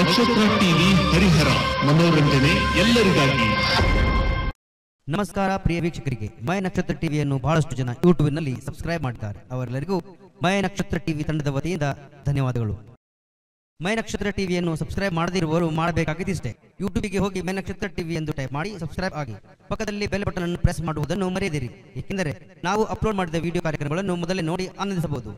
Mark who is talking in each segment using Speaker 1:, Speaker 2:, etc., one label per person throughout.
Speaker 1: ನಕ್ಷತ್ರ ಟಿವಿ ಹರಿಹರ ಮನೋರಂಜನೆ ಎಲ್ಲರಿಗಾಗಿ
Speaker 2: ನಮಸ್ಕಾರ ಪ್ರಿಯ ವೀಕ್ಷಕರಿಗೆ ಮಯ ನಕ್ಷತ್ರ ಟಿವಿಯನ್ನು ಬಹಳಷ್ಟು ಜನ ಯೂಟ್ಯೂಬ್ನಲ್ಲಿ ಸಬ್ಸ್ಕ್ರೈಬ್ ಮಾಡಿದ್ದಾರೆ ಅವರೆಲ್ಲರಿಗೂ ಮಯ ನಕ್ಷತ್ರ ಟಿವಿ ತಂಡದ ವತಿಯಿಂದ ಧನ್ಯವಾದಗಳು ಮಯ ನಕ್ಷತ್ರ ಟಿವಿಯನ್ನು ಸಬ್ಸ್ಕ್ರೈಬ್ ಮಾಡದಿರುವವರು ಮಾಡಬೇಕಾಗಿದ್ದಿಷ್ಟೇ ಯೂಟ್ಯೂಬಿಗೆ ಹೋಗಿ ಮಯ ನಕ್ಷತ್ರ ಟಿವಿ ಎಂದು ಟೈಪ್ ಮಾಡಿ ಸಬ್ಸ್ಕ್ರೈಬ್ ಆಗಿ ಪಕ್ಕದಲ್ಲಿ ಬೆಲ್ ಬಟನ್ ಅನ್ನು ಪ್ರೆಸ್ ಮಾಡುವುದನ್ನು ಮರೆಯದಿರಿ ಏಕೆಂದರೆ ನಾವು ಅಪ್ಲೋಡ್ ಮಾಡಿದ ವಿಡಿಯೋ ಕಾರ್ಯಕ್ರಮಗಳನ್ನು ಮೊದಲೇ ನೋಡಿ ಆನಂದಿಸಬಹುದು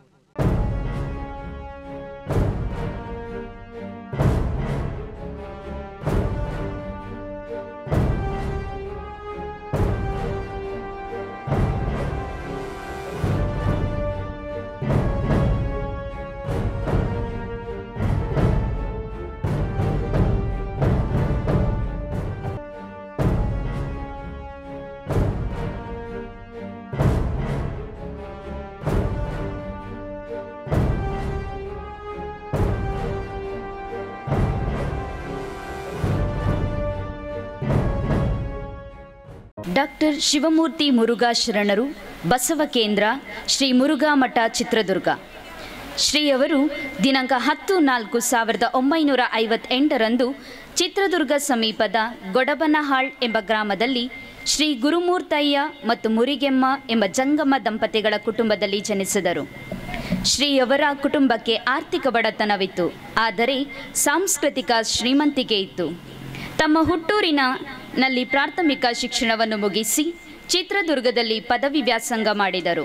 Speaker 3: ಡಾಕ್ಟರ್ ಶಿವಮೂರ್ತಿ ಮುರುಘಾ ಶರಣರು ಬಸವ ಕೇಂದ್ರ ಶ್ರೀ ಮುರುಘಾ ಮಠ ಚಿತ್ರದುರ್ಗ ಶ್ರೀಯವರು ದಿನಾಂಕ ಹತ್ತು ನಾಲ್ಕು ಸಾವಿರದ ಒಂಬೈನೂರ ಐವತ್ತೆಂಟರಂದು ಚಿತ್ರದುರ್ಗ ಸಮೀಪದ ಗೊಡಬನಹಾಳ್ ಎಂಬ ಗ್ರಾಮದಲ್ಲಿ ಶ್ರೀ ಗುರುಮೂರ್ತಯ್ಯ ಮತ್ತು ಮುರಿಗೆಮ್ಮ ಎಂಬ ಜಂಗಮ ದಂಪತಿಗಳ ಕುಟುಂಬದಲ್ಲಿ ಜನಿಸಿದರು ಶ್ರೀಯವರ ಕುಟುಂಬಕ್ಕೆ ಆರ್ಥಿಕ ಬಡತನವಿತ್ತು ಆದರೆ ಸಾಂಸ್ಕೃತಿಕ ಶ್ರೀಮಂತಿಕೆ ಇತ್ತು ತಮ್ಮ ಹುಟ್ಟೂರಿನ ನಲ್ಲಿ ಪ್ರಾಥಮಿಕ ಶಿಕ್ಷಣವನ್ನು ಮುಗಿಸಿ ಚಿತ್ರದುರ್ಗದಲ್ಲಿ ಪದವಿ ವ್ಯಾಸಂಗ ಮಾಡಿದರು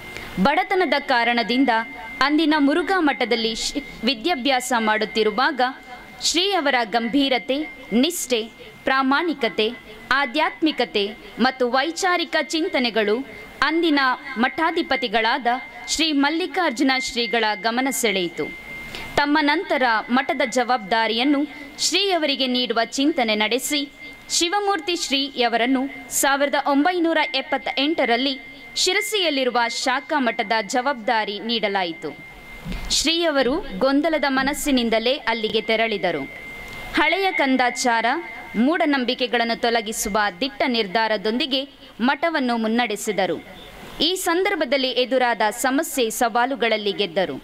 Speaker 3: ಬಡತನದ ಕಾರಣದಿಂದ ಅಂದಿನ ಮುರುಘಾ ಮಠದಲ್ಲಿ ಶಿ- ವಿದ್ಯಾಭ್ಯಾಸ ಮಾಡುತ್ತಿರುವಾಗ ಶ್ರೀಯವರ ಗಂಭೀರತೆ ನಿಷ್ಠೆ ಪ್ರಾಮಾಣಿಕತೆ ಆಧ್ಯಾತ್ಮಿಕತೆ ಮತ್ತು ವೈಚಾರಿಕ ಚಿಂತನೆಗಳು ಅಂದಿನ ಮಠಾಧಿಪತಿಗಳಾದ ಶ್ರೀ ಮಲ್ಲಿಕಾರ್ಜುನ ಶ್ರೀಗಳ ಗಮನ ಸೆಳೆಯಿತು ತಮ್ಮ ನಂತರ ಮಠದ ಜವಾಬ್ದಾರಿಯನ್ನು ಶ್ರೀಯವರಿಗೆ ನೀಡುವ ಚಿಂತನೆ ನಡೆಸಿ ಶಿವಮೂರ್ತಿ ಶ್ರೀಯವರನ್ನು ಸಾವಿರದ ಒಂಬೈನೂರ ಎಪ್ಪತ್ತ ಎಂಟರಲ್ಲಿ ಶಿರಸಿಯಲ್ಲಿರುವ ಶಾಖಾ ಮಠದ ಜವಾಬ್ದಾರಿ ನೀಡಲಾಯಿತು ಶ್ರೀಯವರು ಗೊಂದಲದ ಮನಸ್ಸಿನಿಂದಲೇ ಅಲ್ಲಿಗೆ ತೆರಳಿದರು ಹಳೆಯ ಕಂದಾಚಾರ ಮೂಢನಂಬಿಕೆಗಳನ್ನು ತೊಲಗಿಸುವ ದಿಟ್ಟ ನಿರ್ಧಾರದೊಂದಿಗೆ ಮಠವನ್ನು ಮುನ್ನಡೆಸಿದರು ಈ ಸಂದರ್ಭದಲ್ಲಿ ಎದುರಾದ ಸಮಸ್ಯೆ ಸವಾಲುಗಳಲ್ಲಿ ಗೆದ್ದರು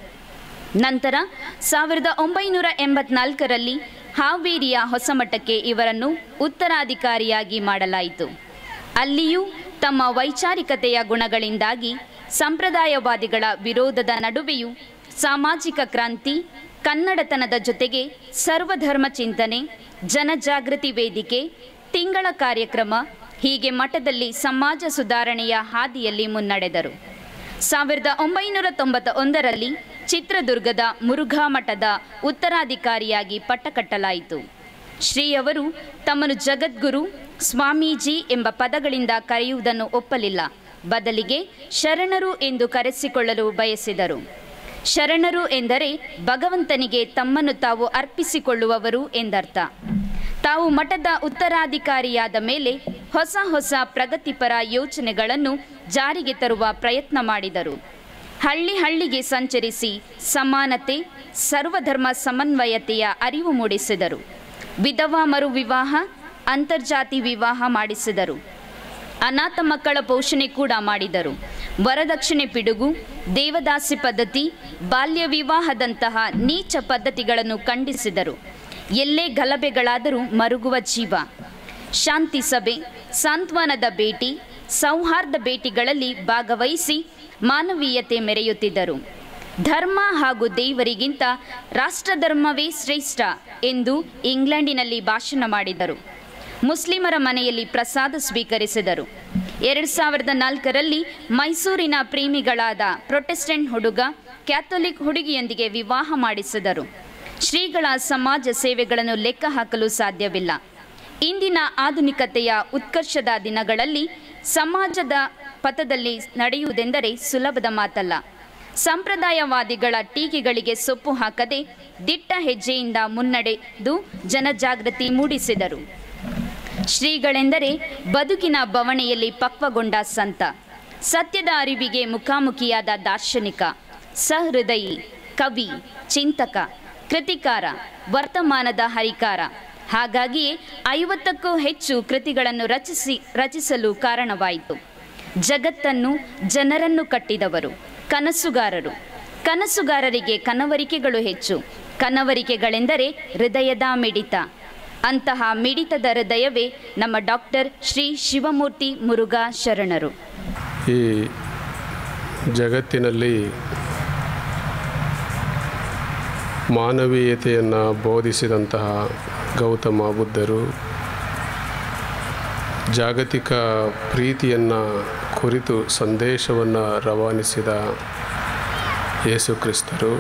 Speaker 3: ನಂತರ ಸಾವಿರದ ಒಂಬೈನೂರ ಎಂಬತ್ನಾಲ್ಕರಲ್ಲಿ ಹಾವೇರಿಯ ಹೊಸಮಠಕ್ಕೆ ಇವರನ್ನು ಉತ್ತರಾಧಿಕಾರಿಯಾಗಿ ಮಾಡಲಾಯಿತು ಅಲ್ಲಿಯೂ ತಮ್ಮ ವೈಚಾರಿಕತೆಯ ಗುಣಗಳಿಂದಾಗಿ ಸಂಪ್ರದಾಯವಾದಿಗಳ ವಿರೋಧದ ನಡುವೆಯೂ ಸಾಮಾಜಿಕ ಕ್ರಾಂತಿ ಕನ್ನಡತನದ ಜೊತೆಗೆ ಸರ್ವಧರ್ಮ ಚಿಂತನೆ ಜನಜಾಗೃತಿ ವೇದಿಕೆ ತಿಂಗಳ ಕಾರ್ಯಕ್ರಮ ಹೀಗೆ ಮಠದಲ್ಲಿ ಸಮಾಜ ಸುಧಾರಣೆಯ ಹಾದಿಯಲ್ಲಿ ಮುನ್ನಡೆದರು ಸಾವಿರದ ಒಂಬೈನೂರ ತೊಂಬತ್ತ ಒಂದರಲ್ಲಿ ಚಿತ್ರದುರ್ಗದ ಮುರುಘಾ ಮಠದ ಉತ್ತರಾಧಿಕಾರಿಯಾಗಿ ಪಟ್ಟ ಕಟ್ಟಲಾಯಿತು ಶ್ರೀಯವರು ತಮ್ಮನ್ನು ಜಗದ್ಗುರು ಸ್ವಾಮೀಜಿ ಎಂಬ ಪದಗಳಿಂದ ಕರೆಯುವುದನ್ನು ಒಪ್ಪಲಿಲ್ಲ ಬದಲಿಗೆ ಶರಣರು ಎಂದು ಕರೆಸಿಕೊಳ್ಳಲು ಬಯಸಿದರು ಶರಣರು ಎಂದರೆ ಭಗವಂತನಿಗೆ ತಮ್ಮನ್ನು ತಾವು ಅರ್ಪಿಸಿಕೊಳ್ಳುವವರು ಎಂದರ್ಥ ತಾವು ಮಠದ ಉತ್ತರಾಧಿಕಾರಿಯಾದ ಮೇಲೆ ಹೊಸ ಹೊಸ ಪ್ರಗತಿಪರ ಯೋಚನೆಗಳನ್ನು ಜಾರಿಗೆ ತರುವ ಪ್ರಯತ್ನ ಮಾಡಿದರು ಹಳ್ಳಿ ಹಳ್ಳಿಗೆ ಸಂಚರಿಸಿ ಸಮಾನತೆ ಸರ್ವಧರ್ಮ ಸಮನ್ವಯತೆಯ ಅರಿವು ಮೂಡಿಸಿದರು ವಿಧವಾ ಮರು ವಿವಾಹ ಅಂತರ್ಜಾತಿ ವಿವಾಹ ಮಾಡಿಸಿದರು ಅನಾಥ ಮಕ್ಕಳ ಪೋಷಣೆ ಕೂಡ ಮಾಡಿದರು ವರದಕ್ಷಿಣೆ ಪಿಡುಗು ದೇವದಾಸಿ ಪದ್ಧತಿ ಬಾಲ್ಯ ವಿವಾಹದಂತಹ ನೀಚ ಪದ್ಧತಿಗಳನ್ನು ಖಂಡಿಸಿದರು ಎಲ್ಲೇ ಗಲಭೆಗಳಾದರೂ ಮರುಗುವ ಜೀವ ಶಾಂತಿ ಸಭೆ ಸಾಂತ್ವನದ ಭೇಟಿ ಸೌಹಾರ್ದ ಭೇಟಿಗಳಲ್ಲಿ ಭಾಗವಹಿಸಿ ಮಾನವೀಯತೆ ಮೆರೆಯುತ್ತಿದ್ದರು ಧರ್ಮ ಹಾಗೂ ದೇವರಿಗಿಂತ ರಾಷ್ಟ್ರಧರ್ಮವೇ ಶ್ರೇಷ್ಠ ಎಂದು ಇಂಗ್ಲೆಂಡಿನಲ್ಲಿ ಭಾಷಣ ಮಾಡಿದರು ಮುಸ್ಲಿಮರ ಮನೆಯಲ್ಲಿ ಪ್ರಸಾದ ಸ್ವೀಕರಿಸಿದರು ಎರಡು ಸಾವಿರದ ನಾಲ್ಕರಲ್ಲಿ ಮೈಸೂರಿನ ಪ್ರೇಮಿಗಳಾದ ಪ್ರೊಟೆಸ್ಟೆಂಟ್ ಹುಡುಗ ಕ್ಯಾಥೋಲಿಕ್ ಹುಡುಗಿಯೊಂದಿಗೆ ವಿವಾಹ ಮಾಡಿಸಿದರು ಶ್ರೀಗಳ ಸಮಾಜ ಸೇವೆಗಳನ್ನು ಲೆಕ್ಕ ಹಾಕಲು ಸಾಧ್ಯವಿಲ್ಲ ಇಂದಿನ ಆಧುನಿಕತೆಯ ಉತ್ಕರ್ಷದ ದಿನಗಳಲ್ಲಿ ಸಮಾಜದ ಪಥದಲ್ಲಿ ನಡೆಯುವುದೆಂದರೆ ಸುಲಭದ ಮಾತಲ್ಲ ಸಂಪ್ರದಾಯವಾದಿಗಳ ಟೀಕೆಗಳಿಗೆ ಸೊಪ್ಪು ಹಾಕದೆ ದಿಟ್ಟ ಹೆಜ್ಜೆಯಿಂದ ಮುನ್ನಡೆದು ಜನಜಾಗೃತಿ ಮೂಡಿಸಿದರು ಶ್ರೀಗಳೆಂದರೆ ಬದುಕಿನ ಬವಣೆಯಲ್ಲಿ ಪಕ್ವಗೊಂಡ ಸಂತ ಸತ್ಯದ ಅರಿವಿಗೆ ಮುಖಾಮುಖಿಯಾದ ದಾರ್ಶನಿಕ ಸಹೃದಯಿ ಕವಿ ಚಿಂತಕ ಕೃತಿಕಾರ ವರ್ತಮಾನದ ಹರಿಕಾರ ಹಾಗಾಗಿಯೇ ಐವತ್ತಕ್ಕೂ ಹೆಚ್ಚು ಕೃತಿಗಳನ್ನು ರಚಿಸಿ ರಚಿಸಲು ಕಾರಣವಾಯಿತು ಜಗತ್ತನ್ನು ಜನರನ್ನು ಕಟ್ಟಿದವರು ಕನಸುಗಾರರು ಕನಸುಗಾರರಿಗೆ ಕನವರಿಕೆಗಳು ಹೆಚ್ಚು ಕನವರಿಕೆಗಳೆಂದರೆ ಹೃದಯದ ಮಿಡಿತ ಅಂತಹ ಮಿಡಿತದ ಹೃದಯವೇ ನಮ್ಮ ಡಾಕ್ಟರ್ ಶ್ರೀ ಶಿವಮೂರ್ತಿ ಮುರುಘಾ ಶರಣರು
Speaker 4: ಈ ಜಗತ್ತಿನಲ್ಲಿ ಮಾನವೀಯತೆಯನ್ನು ಬೋಧಿಸಿದಂತಹ ಗೌತಮ ಬುದ್ಧರು ಜಾಗತಿಕ ಪ್ರೀತಿಯನ್ನು ಕುರಿತು ಸಂದೇಶವನ್ನು ರವಾನಿಸಿದ ಯೇಸು ಕ್ರಿಸ್ತರು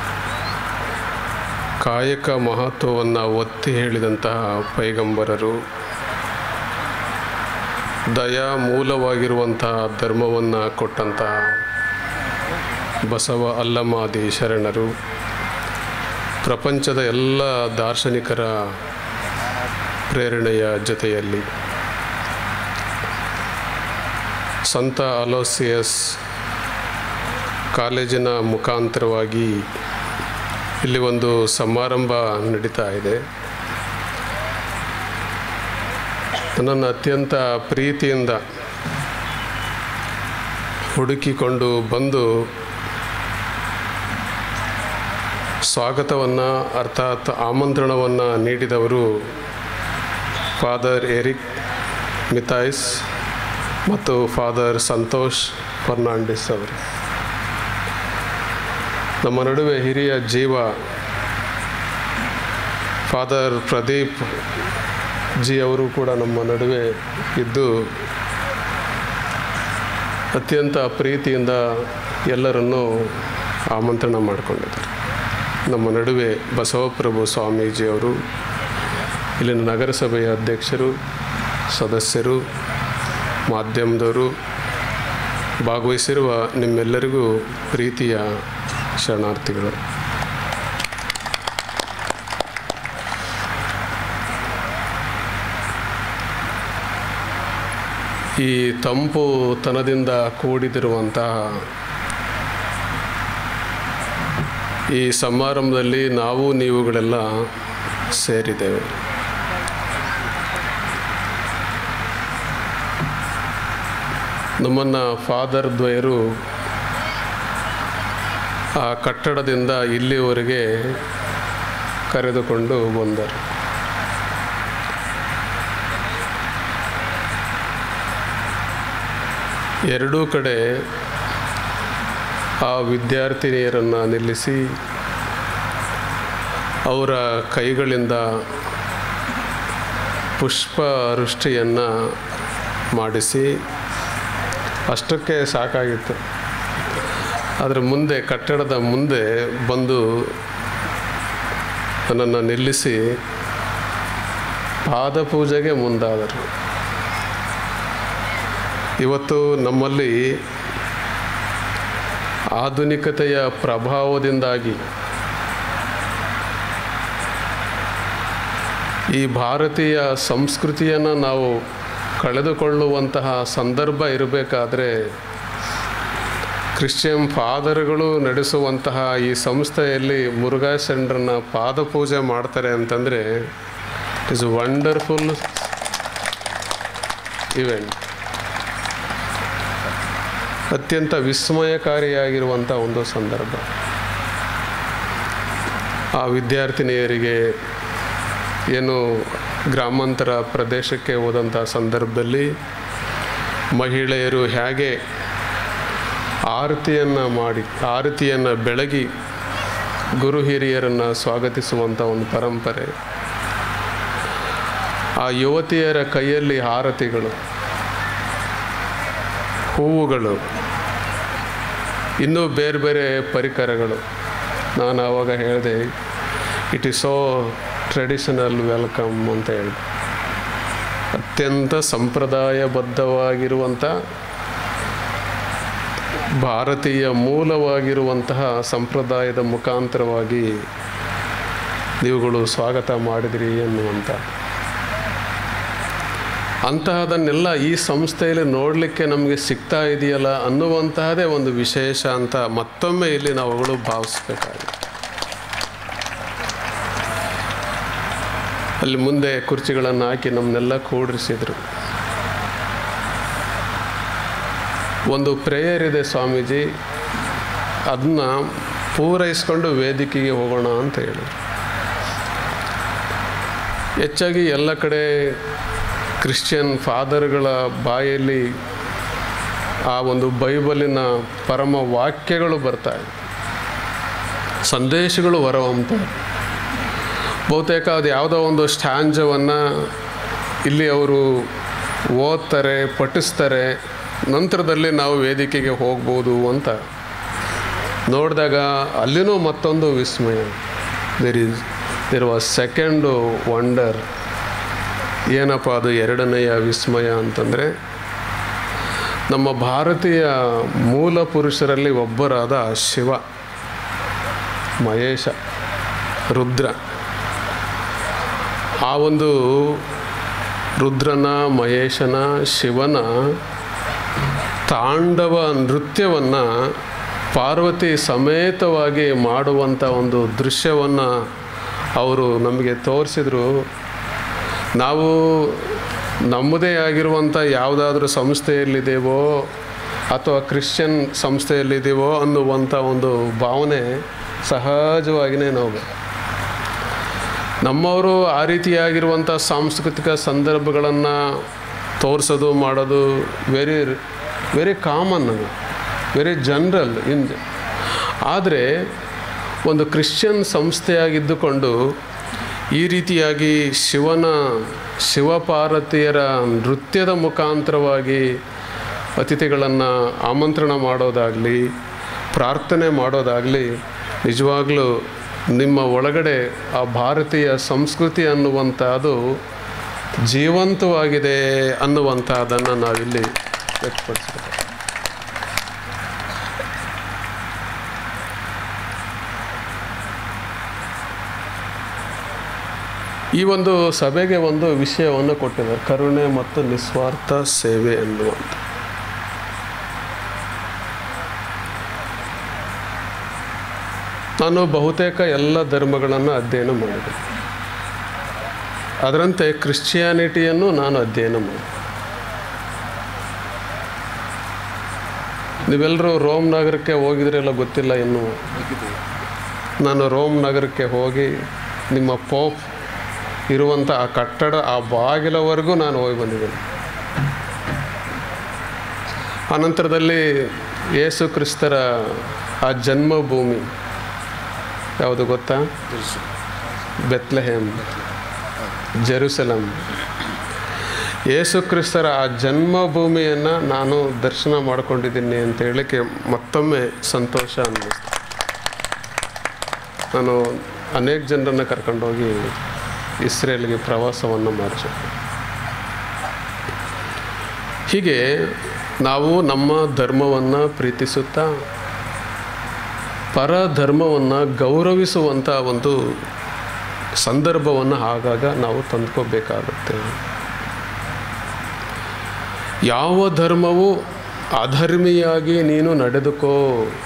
Speaker 4: ಕಾಯಕ ಮಹತ್ವವನ್ನು ಒತ್ತಿ ಹೇಳಿದಂತಹ ಪೈಗಂಬರರು ದಯಾ ಮೂಲವಾಗಿರುವಂತಹ ಧರ್ಮವನ್ನು ಕೊಟ್ಟಂತಹ ಬಸವ ಅಲ್ಲಮಾದಿ ಶರಣರು ಪ್ರಪಂಚದ ಎಲ್ಲ ದಾರ್ಶನಿಕರ ಪ್ರೇರಣೆಯ ಜೊತೆಯಲ್ಲಿ ಸಂತ ಅಲೋಸಿಯಸ್ ಕಾಲೇಜಿನ ಮುಖಾಂತರವಾಗಿ ಇಲ್ಲಿ ಒಂದು ಸಮಾರಂಭ ನಡೀತಾ ಇದೆ ನನ್ನನ್ನು ಅತ್ಯಂತ ಪ್ರೀತಿಯಿಂದ ಹುಡುಕಿಕೊಂಡು ಬಂದು ಸ್ವಾಗತವನ್ನು ಅರ್ಥಾತ್ ಆಮಂತ್ರಣವನ್ನು ನೀಡಿದವರು ಫಾದರ್ ಎರಿಕ್ ಮಿಥಾಯ್ಸ್ ಮತ್ತು ಫಾದರ್ ಸಂತೋಷ್ ಫರ್ನಾಂಡಿಸ್ ಅವರು ನಮ್ಮ ನಡುವೆ ಹಿರಿಯ ಜೀವ ಫಾದರ್ ಪ್ರದೀಪ್ ಜಿ ಅವರು ಕೂಡ ನಮ್ಮ ನಡುವೆ ಇದ್ದು ಅತ್ಯಂತ ಪ್ರೀತಿಯಿಂದ ಎಲ್ಲರನ್ನೂ ಆಮಂತ್ರಣ ಮಾಡಿಕೊಂಡಿದ್ದಾರೆ ನಮ್ಮ ನಡುವೆ ಬಸವಪ್ರಭು ಸ್ವಾಮೀಜಿಯವರು ಇಲ್ಲಿನ ನಗರಸಭೆಯ ಅಧ್ಯಕ್ಷರು ಸದಸ್ಯರು ಮಾಧ್ಯಮದವರು ಭಾಗವಹಿಸಿರುವ ನಿಮ್ಮೆಲ್ಲರಿಗೂ ಪ್ರೀತಿಯ ಶರಣಾರ್ಥಿಗಳು ಈ ತಂಪು ತನದಿಂದ ಕೂಡಿದಿರುವಂತಹ ಈ ಸಮಾರಂಭದಲ್ಲಿ ನಾವು ನೀವುಗಳೆಲ್ಲ ಸೇರಿದ್ದೇವೆ ನಮ್ಮನ್ನು ಫಾದರ್ ದ್ವಯರು ಆ ಕಟ್ಟಡದಿಂದ ಇಲ್ಲಿವರೆಗೆ ಕರೆದುಕೊಂಡು ಬಂದರು ಎರಡೂ ಕಡೆ ಆ ವಿದ್ಯಾರ್ಥಿನಿಯರನ್ನು ನಿಲ್ಲಿಸಿ ಅವರ ಕೈಗಳಿಂದ ಪುಷ್ಪ ವೃಷ್ಟಿಯನ್ನು ಮಾಡಿಸಿ ಅಷ್ಟಕ್ಕೆ ಸಾಕಾಗಿತ್ತು ಅದರ ಮುಂದೆ ಕಟ್ಟಡದ ಮುಂದೆ ಬಂದು ನನ್ನನ್ನು ನಿಲ್ಲಿಸಿ ಪಾದಪೂಜೆಗೆ ಮುಂದಾದರು ಇವತ್ತು ನಮ್ಮಲ್ಲಿ ಆಧುನಿಕತೆಯ ಪ್ರಭಾವದಿಂದಾಗಿ ಈ ಭಾರತೀಯ ಸಂಸ್ಕೃತಿಯನ್ನು ನಾವು ಕಳೆದುಕೊಳ್ಳುವಂತಹ ಸಂದರ್ಭ ಇರಬೇಕಾದ್ರೆ ಕ್ರಿಶ್ಚಿಯನ್ ಫಾದರ್ಗಳು ನಡೆಸುವಂತಹ ಈ ಸಂಸ್ಥೆಯಲ್ಲಿ ಮುರುಘಾ ಶರಣರನ್ನ ಪಾದಪೂಜೆ ಮಾಡ್ತಾರೆ ಅಂತಂದರೆ ಇಟ್ ಇಸ್ ವಂಡರ್ಫುಲ್ ಇವೆಂಟ್ ಅತ್ಯಂತ ವಿಸ್ಮಯಕಾರಿಯಾಗಿರುವಂಥ ಒಂದು ಸಂದರ್ಭ ಆ ವಿದ್ಯಾರ್ಥಿನಿಯರಿಗೆ ಏನು ಗ್ರಾಮಾಂತರ ಪ್ರದೇಶಕ್ಕೆ ಹೋದಂಥ ಸಂದರ್ಭದಲ್ಲಿ ಮಹಿಳೆಯರು ಹೇಗೆ ಆರತಿಯನ್ನು ಮಾಡಿ ಆರತಿಯನ್ನು ಬೆಳಗಿ ಗುರು ಹಿರಿಯರನ್ನು ಸ್ವಾಗತಿಸುವಂಥ ಒಂದು ಪರಂಪರೆ ಆ ಯುವತಿಯರ ಕೈಯಲ್ಲಿ ಆರತಿಗಳು ಹೂವುಗಳು ಇನ್ನೂ ಬೇರೆ ಬೇರೆ ಪರಿಕರಗಳು ನಾನು ಆವಾಗ ಹೇಳಿದೆ it is so traditional welcome ಅಂತ ಹೇಳಿ ಅತ್ಯಂತ ಸಂಪ್ರದಾಯಬದ್ಧವಾಗಿರುವಂಥ ಭಾರತೀಯ ಮೂಲವಾಗಿರುವಂತಹ ಸಂಪ್ರದಾಯದ ಮುಖಾಂತರವಾಗಿ ನೀವುಗಳು ಸ್ವಾಗತ ಮಾಡಿದಿರಿ ಎನ್ನುವಂಥ ಅಂತಹದನ್ನೆಲ್ಲ ಈ ಸಂಸ್ಥೆಯಲ್ಲಿ ನೋಡಲಿಕ್ಕೆ ನಮಗೆ ಸಿಗ್ತಾ ಇದೆಯಲ್ಲ ಅನ್ನುವಂತಹದೇ ಒಂದು ವಿಶೇಷ ಅಂತ ಮತ್ತೊಮ್ಮೆ ಇಲ್ಲಿ ನಾವುಗಳು ಭಾವಿಸ್ಬೇಕಾಗಿದೆ ಅಲ್ಲಿ ಮುಂದೆ ಕುರ್ಚಿಗಳನ್ನು ಹಾಕಿ ನಮ್ಮನ್ನೆಲ್ಲ ಕೂಡಿಸಿದ್ರು ಒಂದು ಪ್ರೇಯರ್ ಇದೆ ಸ್ವಾಮೀಜಿ ಅದನ್ನ ಪೂರೈಸ್ಕೊಂಡು ವೇದಿಕೆಗೆ ಹೋಗೋಣ ಅಂತ ಹೇಳಿದ್ರು ಹೆಚ್ಚಾಗಿ ಎಲ್ಲ ಕಡೆ ಕ್ರಿಶ್ಚಿಯನ್ ಫಾದರ್ಗಳ ಬಾಯಲ್ಲಿ ಆ ಒಂದು ಬೈಬಲಿನ ಪರಮ ವಾಕ್ಯಗಳು ಬರ್ತಾವೆ ಸಂದೇಶಗಳು ಹೊರಹೊಮ್ಮುತ್ತವೆ ಬಹುತೇಕ ಅದು ಯಾವುದೋ ಒಂದು ಸ್ಟ್ಯಾಂಜವನ್ನು ಇಲ್ಲಿ ಅವರು ಓದ್ತಾರೆ ಪಠಿಸ್ತಾರೆ ನಂತರದಲ್ಲಿ ನಾವು ವೇದಿಕೆಗೆ ಹೋಗ್ಬೋದು ಅಂತ ನೋಡಿದಾಗ ಅಲ್ಲಿನೂ ಮತ್ತೊಂದು ವಿಸ್ಮಯ there is there was second wonder ಏನಪ್ಪ ಅದು ಎರಡನೆಯ ವಿಸ್ಮಯ ಅಂತಂದರೆ ನಮ್ಮ ಭಾರತೀಯ ಮೂಲ ಪುರುಷರಲ್ಲಿ ಒಬ್ಬರಾದ ಶಿವ ಮಹೇಶ ರುದ್ರ ಆ ಒಂದು ರುದ್ರನ ಮಹೇಶನ ಶಿವನ ತಾಂಡವ ನೃತ್ಯವನ್ನು ಪಾರ್ವತಿ ಸಮೇತವಾಗಿ ಮಾಡುವಂಥ ಒಂದು ದೃಶ್ಯವನ್ನು ಅವರು ನಮಗೆ ತೋರಿಸಿದ್ರು ನಾವು ನಮ್ಮದೇ ಆಗಿರುವಂಥ ಯಾವುದಾದ್ರೂ ಸಂಸ್ಥೆಯಲ್ಲಿದ್ದೇವೋ ಅಥವಾ ಕ್ರಿಶ್ಚಿಯನ್ ಸಂಸ್ಥೆಯಲ್ಲಿದ್ದೇವೋ ಅನ್ನುವಂಥ ಒಂದು ಭಾವನೆ ಸಹಜವಾಗಿಯೇ ನಾವು ನಮ್ಮವರು ಆ ರೀತಿಯಾಗಿರುವಂಥ ಸಾಂಸ್ಕೃತಿಕ ಸಂದರ್ಭಗಳನ್ನು ತೋರಿಸೋದು ಮಾಡೋದು ವೆರಿ ವೆರಿ ಕಾಮನ್ ಅದು ವೆರಿ ಜನರಲ್ ಇನ್ ಆದರೆ ಒಂದು ಕ್ರಿಶ್ಚಿಯನ್ ಸಂಸ್ಥೆಯಾಗಿದ್ದುಕೊಂಡು ಈ ರೀತಿಯಾಗಿ ಶಿವನ ಶಿವಪಾರ್ವತಿಯರ ನೃತ್ಯದ ಮುಖಾಂತರವಾಗಿ ಅತಿಥಿಗಳನ್ನು ಆಮಂತ್ರಣ ಮಾಡೋದಾಗಲಿ ಪ್ರಾರ್ಥನೆ ಮಾಡೋದಾಗಲಿ ನಿಜವಾಗಲೂ ನಿಮ್ಮ ಒಳಗಡೆ ಆ ಭಾರತೀಯ ಸಂಸ್ಕೃತಿ ಅನ್ನುವಂಥದ್ದು ಜೀವಂತವಾಗಿದೆ ಅನ್ನುವಂಥದ್ದನ್ನು ನಾವಿಲ್ಲಿ ವ್ಯಕ್ತಪಡಿಸ್ಬೇಕು ಈ ಒಂದು ಸಭೆಗೆ ಒಂದು ವಿಷಯವನ್ನು ಕೊಟ್ಟಿದ್ದಾರೆ ಕರುಣೆ ಮತ್ತು ನಿಸ್ವಾರ್ಥ ಸೇವೆ ಎನ್ನುವಂಥ ನಾನು ಬಹುತೇಕ ಎಲ್ಲ ಧರ್ಮಗಳನ್ನು ಅಧ್ಯಯನ ಮಾಡಿದೆ ಅದರಂತೆ ಕ್ರಿಶ್ಚಿಯಾನಿಟಿಯನ್ನು ನಾನು ಅಧ್ಯಯನ ಮಾಡಿದೆ ನೀವೆಲ್ಲರೂ ರೋಮ್ ನಗರಕ್ಕೆ ಹೋಗಿದ್ರೆಲ್ಲ ಗೊತ್ತಿಲ್ಲ ಇನ್ನು ನಾನು ರೋಮ್ ನಗರಕ್ಕೆ ಹೋಗಿ ನಿಮ್ಮ ಪೋಪ್ ಇರುವಂಥ ಆ ಕಟ್ಟಡ ಆ ಬಾಗಿಲವರೆಗೂ ನಾನು ಹೋಗಿ ಬಂದಿದ್ದೇನೆ ಅನಂತರದಲ್ಲಿ ಯೇಸು ಕ್ರಿಸ್ತರ ಆ ಜನ್ಮಭೂಮಿ ಯಾವುದು ಗೊತ್ತಾ ಬೆತ್ಲೆಹೇಮ್ ಜೆರುಸಲಂ ಯೇಸು ಕ್ರಿಸ್ತರ ಆ ಜನ್ಮಭೂಮಿಯನ್ನು ನಾನು ದರ್ಶನ ಮಾಡ್ಕೊಂಡಿದ್ದೀನಿ ಅಂತ ಹೇಳಕ್ಕೆ ಮತ್ತೊಮ್ಮೆ ಸಂತೋಷ ಅನ್ನಿಸ್ತು ನಾನು ಅನೇಕ ಜನರನ್ನು ಕರ್ಕೊಂಡೋಗಿ ಇಸ್ರೇಲ್ಗೆ ಪ್ರವಾಸವನ್ನು ಮಾಡಿಸಿ ಹೀಗೆ ನಾವು ನಮ್ಮ ಧರ್ಮವನ್ನು ಪ್ರೀತಿಸುತ್ತಾ ಪರ ಧರ್ಮವನ್ನು ಗೌರವಿಸುವಂಥ ಒಂದು ಸಂದರ್ಭವನ್ನು ಆಗಾಗ ನಾವು ತಂದ್ಕೋಬೇಕಾಗುತ್ತೆ ಯಾವ ಧರ್ಮವು ಅಧರ್ಮಿಯಾಗಿ ನೀನು ನಡೆದುಕೋ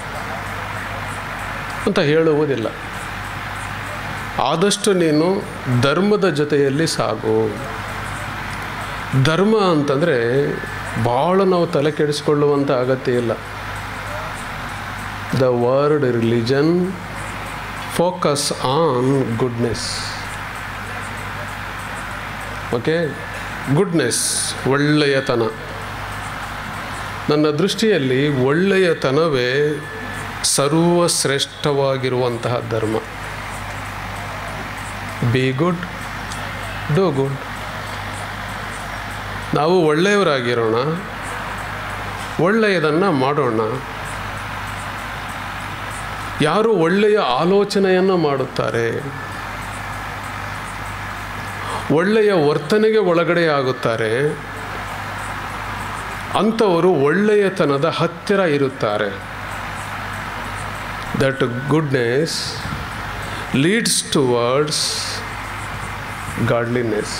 Speaker 4: ಅಂತ ಹೇಳುವುದಿಲ್ಲ ಆದಷ್ಟು ನೀನು ಧರ್ಮದ ಜೊತೆಯಲ್ಲಿ ಸಾಗು ಧರ್ಮ ಅಂತಂದರೆ ಭಾಳ ನಾವು ತಲೆ ಕೆಡಿಸ್ಕೊಳ್ಳುವಂಥ ಅಗತ್ಯ ಇಲ್ಲ the word religion focus on goodness okay goodness ಒಳ್ಳೆಯತನ ನನ್ನ ದೃಷ್ಟಿಯಲ್ಲಿ ಒಳ್ಳೆಯತನವೇ ಸರ್ವಶ್ರೇಷ್ಠವಾಗಿರುವಂತಹ ಧರ್ಮ ಬಿ ಗುಡ್ ಡೂ ಗುಡ್ ನಾವು ಒಳ್ಳೆಯವರಾಗಿರೋಣ ಒಳ್ಳೆಯದನ್ನು ಮಾಡೋಣ ಯಾರು ಒಳ್ಳೆಯ ಆಲೋಚನೆಯನ್ನು ಮಾಡುತ್ತಾರೆ ಒಳ್ಳೆಯ ವರ್ತನೆಗೆ ಒಳಗಡೆಯಾಗುತ್ತಾರೆ ಅಂಥವರು ಒಳ್ಳೆಯತನದ ಹತ್ತಿರ ಇರುತ್ತಾರೆ that goodness leads towards godliness